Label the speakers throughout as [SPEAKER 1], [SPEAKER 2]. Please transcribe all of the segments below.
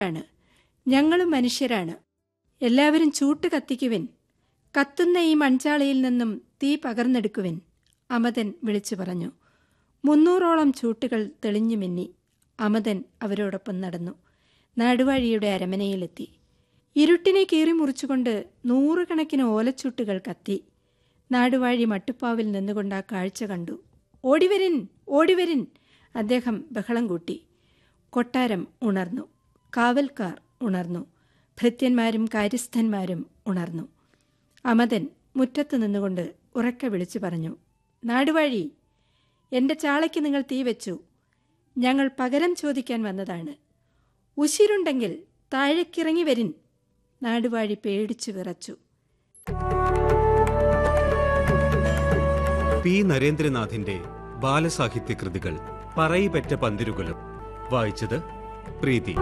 [SPEAKER 1] ആണ് ഞങ്ങളും മനുഷ്യരാണ് എല്ലാവരും ചൂട്ട് കത്തിക്കുവിൻ കത്തുന്ന ഈ മൺചാളയിൽ നിന്നും തീ പകർന്നെടുക്കുവിൻ അമതൻ വിളിച്ചു പറഞ്ഞു മുന്നൂറോളം ചൂട്ടുകൾ തെളിഞ്ഞു മിന്നി അമതൻ അവരോടൊപ്പം നടന്നു നാടുവാഴിയുടെ അരമനയിലെത്തി ഇരുട്ടിനെ കീറി മുറിച്ചുകൊണ്ട് നൂറുകണക്കിന് ഓലച്ചൂട്ടുകൾ കത്തി നാടുവാഴി മട്ടുപ്പാവിൽ നിന്നുകൊണ്ട് ആ കാഴ്ച കണ്ടു ഓടിവരിൻ ഓടിവരിൻ അദ്ദേഹം ബഹളം കൂട്ടി കൊട്ടാരം ഉണർന്നു കാവൽക്കാർ ഉണർന്നു ഭൃത്യന്മാരും കാര്യസ്ഥന്മാരും ഉണർന്നു അമതൻ മുറ്റത്ത് നിന്നുകൊണ്ട് ഉറക്കെ വിളിച്ചു പറഞ്ഞു നാടുവാഴി എന്റെ ചാളയ്ക്ക് നിങ്ങൾ തീ വെച്ചു ഞങ്ങൾ പകരം ചോദിക്കാൻ വന്നതാണ് ഉശിരുണ്ടെങ്കിൽ താഴേക്കിറങ്ങി വരിൻ നാടുവാഴി പേടിച്ചു വിറച്ചു
[SPEAKER 2] പി നരേന്ദ്രനാഥിന്റെ ബാലസാഹിത്യ കൃതികൾ പറയിപെറ്റ പന്തിരുകുലം വായിച്ചത് പ്രീതി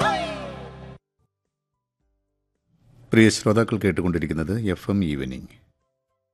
[SPEAKER 3] പ്രിയ ശ്രോതാക്കൾ കേട്ടുകൊണ്ടിരിക്കുന്നത് എഫ് എം ഈവനിംഗ്